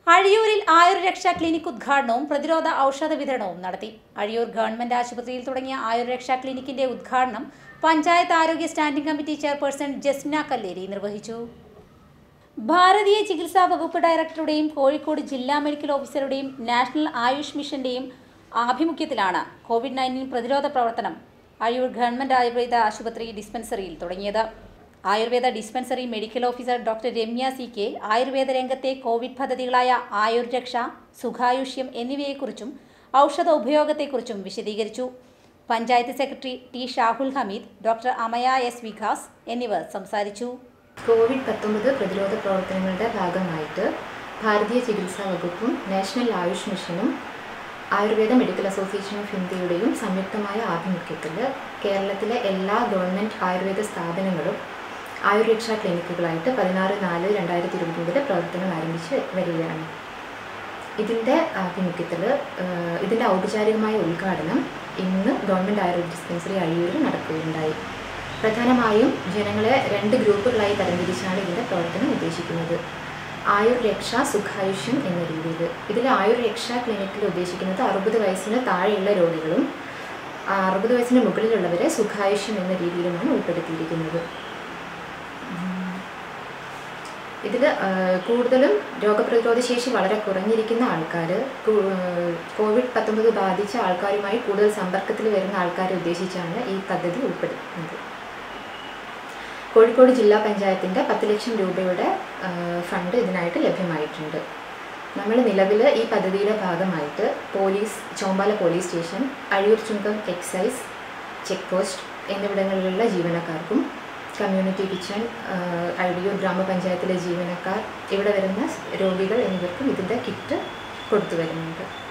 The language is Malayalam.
അഴിയൂരിൽ ആയുർരക്ഷാ ക്ലിനിക് ഉദ്ഘാടനവും പ്രതിരോധ ഔഷധ വിതരണവും നടത്തി അഴിയൂർ ഗവൺമെന്റ് ആശുപത്രിയിൽ തുടങ്ങിയ ആയുർരക്ഷാ ക്ലിനിക്കിന്റെ ഉദ്ഘാടനം പഞ്ചായത്ത് ആരോഗ്യ standing committee chairperson Jasna Kalleri നിർവഹിച്ചു ഭാരതീയ ചികിത്സാ വകുപ്പ് ഡയറക്ടറുടെയും കോഴിക്കോട് ജില്ലാ മെഡിക്കൽ ഓഫീസറുടെയും നാഷണൽ ആയുഷ് മിഷന്റെയും ആഭിമുഖ്യത്തിലാണ് കോവിഡ് നയൻറ്റീൻ പ്രതിരോധ പ്രവർത്തനം അഴിയൂർ ഗവൺമെന്റ് ആയുർവേദ ആശുപത്രി ഡിസ്പെൻസറിയിൽ തുടങ്ങിയത് Ayurveda dispensary medical officer doctor Ramya C K Ayurveda രംഗത്തെ കോവിഡ് പദ്ധതികളായ ആയുർരക്ഷ സുഖായുഷ്യം എന്നിവയെക്കുറിച്ചും ഔഷധ ഉപയോഗത്തെക്കുറിച്ചും വിശദീകരിച്ചു panchayat secretary T Shahul Hameed doctor Amaya S Vikas എന്നിവർ സംസാരിച്ചു കോവിഡ് പത്തൊമ്പത് പ്രതിരോധ പ്രവർത്തനങ്ങളുടെ ഭാഗമായിട്ട് ഭാരതീയ ചികിത്സാ വകുപ്പും നാഷണൽ ആയുഷ് മിഷനും ആയുർവേദ മെഡിക്കൽ അസോസിയേഷൻ ഓഫ് ഇന്ത്യയുടെയും സംയുക്തമായ ആഭിമുഖ്യത്തിൽ കേരളത്തിലെ എല്ലാ ഗവൺമെൻറ് ആയുർവേദ സ്ഥാപനങ്ങളും ആയുർരക്ഷാ ക്ലിനിക്കുകളായിട്ട് പതിനാറ് നാല് രണ്ടായിരത്തി ഇരുപത് മുതൽ പ്രവർത്തനം ആരംഭിച്ച് വരികയാണ് ഇതിൻ്റെ ആഭിമുഖ്യത്തിൽ ഇതിൻ്റെ ഔപചാരികമായ ഉദ്ഘാടനം ഇന്ന് ഗവൺമെൻറ് ആയുർവേദ ഡിസ്പെൻസറി അഴിയൂരിൽ നടക്കുകയുണ്ടായി പ്രധാനമായും ജനങ്ങളെ രണ്ട് ഗ്രൂപ്പുകളായി തരംതിരിച്ചാണ് ഇതിൻ്റെ പ്രവർത്തനം ഉദ്ദേശിക്കുന്നത് ആയുർ രക്ഷ സുഖായുഷ്യം എന്ന രീതിയിൽ ഇതിൽ ആയുർ രക്ഷ ക്ലിനിക്കിൽ ഉദ്ദേശിക്കുന്നത് അറുപത് വയസ്സിന് താഴെയുള്ള രോഗികളും അറുപത് വയസ്സിന് മുകളിലുള്ളവരെ സുഖായുഷ്യം എന്ന രീതിയിലുമാണ് ഉൾപ്പെടുത്തിയിരിക്കുന്നത് ഇതിൽ കൂടുതലും രോഗപ്രതിരോധ ശേഷി വളരെ കുറഞ്ഞിരിക്കുന്ന ആൾക്കാർ കോവിഡ് പത്തൊമ്പത് ബാധിച്ച ആൾക്കാരുമായി കൂടുതൽ സമ്പർക്കത്തിൽ വരുന്ന ആൾക്കാരെ ഉദ്ദേശിച്ചാണ് ഈ പദ്ധതി ഉൾപ്പെടുത്തുന്നത് കോഴിക്കോട് ജില്ലാ പഞ്ചായത്തിൻ്റെ പത്ത് ലക്ഷം രൂപയുടെ ഫണ്ട് ഇതിനായിട്ട് ലഭ്യമായിട്ടുണ്ട് നമ്മൾ നിലവിൽ ഈ പദ്ധതിയുടെ ഭാഗമായിട്ട് police Chombala police station Azhiyur Chungam excise check post എന്നിവിടങ്ങളിലുള്ള ജീവനക്കാർക്കും കമ്മ്യൂണിറ്റി കിച്ചൺ അഴിയൂർ ഗ്രാമപഞ്ചായത്തിലെ ജീവനക്കാർ ഇവിടെ വരുന്ന രോഗികൾ എന്നിവർക്കും ഇതിൻ്റെ കിറ്റ് കൊടുത്തു വരുന്നുണ്ട്